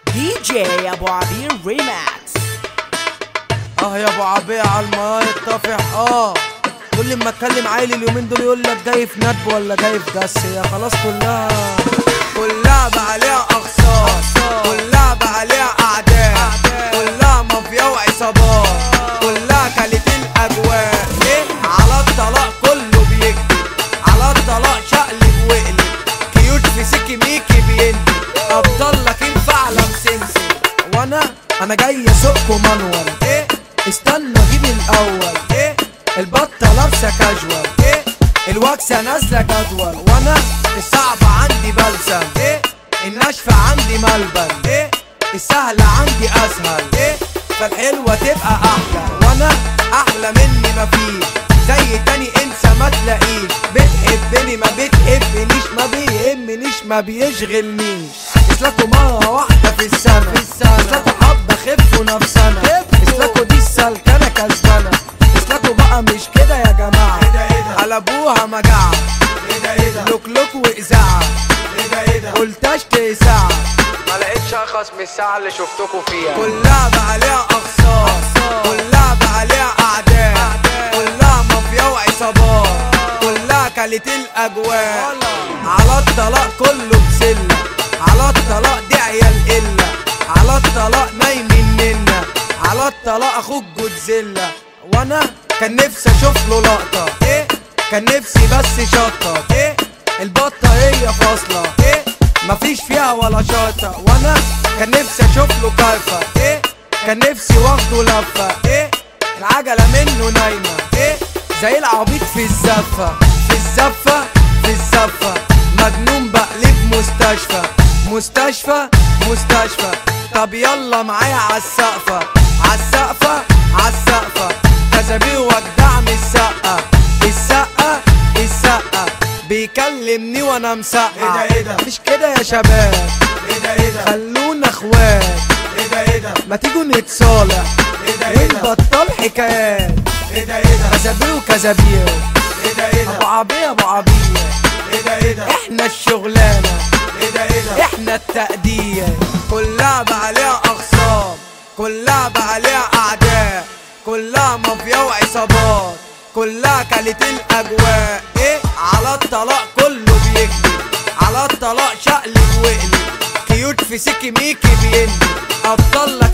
دي جي ابو عبير ريماكس اه يا ابو عبيه على الماي الطافح اه كل ما اتكلم عيل اليومين دول يقول لك جاي في ندب ولا جاي في جس هي خلاص كلها كلها بقى ليها اخصار كلها بقى ليها اعداء كلها مافيا وعصابات كلها كلت الاجواء ايه على الطلاق كله بيكذب على الطلاق شقلب وقلب كيوت في سكي ميكي بيندي افضل لك ينفع لم سمسم وانا انا جاي اسوقكم منور ايه استنى اجيب الاول ايه البطه لابسه كاجوال ايه الوكسه نازله جدول وانا الصعب عندي بلسم ايه الناشفه عندي ملبن ايه السهله عندي اسهل ايه فالحلوه تبقى احلى وانا احلى مني مفيش زي تاني انسى ما تلاقيش بتحبني ما بتحبنيش ما بيهمنيش ما بيشغلنيش اسلكوا مرة واحدة في السنة اسلكوا حبة خفوا نفسنا اسلكوا دي السلكنة كسبانة اسلكوا بقى مش كده يا جماعة قلبوها مجاعة لوك لوك وإذاعة قلتاش ساعة ما لقيتش ارخص من الساعة اللي شفتكوا فيها كلها بقى ليها اخصار كلها بقى ليها اعداء كلها مافيا وعصابات كلها كلت الاجواء على الطلاق كله بسلة على الطلاق دي عيال قلة على الطلاق نايمين منا على الطلاق اخوك جودزيلا وانا كان نفسي اشوف له لقطة ايه كان نفسي بس شطة ايه البطة هي فاصلة ايه مفيش فيها ولا شطة وانا كان نفسي اشوف له كيفة ايه كان نفسي واخده لفة ايه العجلة منه نايمة ايه زي العبيط في الزفة في الزفة في الزفة مجنون بقلب مستشفى مستشفى مستشفى طب يلا معايا عالسقفة عالسقفة عالسقفة كذابير وجدع من السقة السقة السقة بيكلمني وانا مسقع إيه ده إيه ده؟ مش كده يا شباب ايه ده ايه ده خلونا اخوات ايه ده ايه ده ما تيجوا نتصالح ايه ده ايه ده ونبطل حكايات ايه ده ايه ده كذابير وكذابير ايه ده ايه ابو ده عبيه ابو عبيه ايه ده ايه ده احنا الشغلانه ايه ده ايه ده احنا التأدية كلها بقى ليها اخصام كلها بقى ليها اعداء كلها مافيا وعصابات كلها كلت الاجواء ايه على الطلاق كله بيكذب على الطلاق شقلب وقلب كيوت في سكي ميكي بيندي افضل لك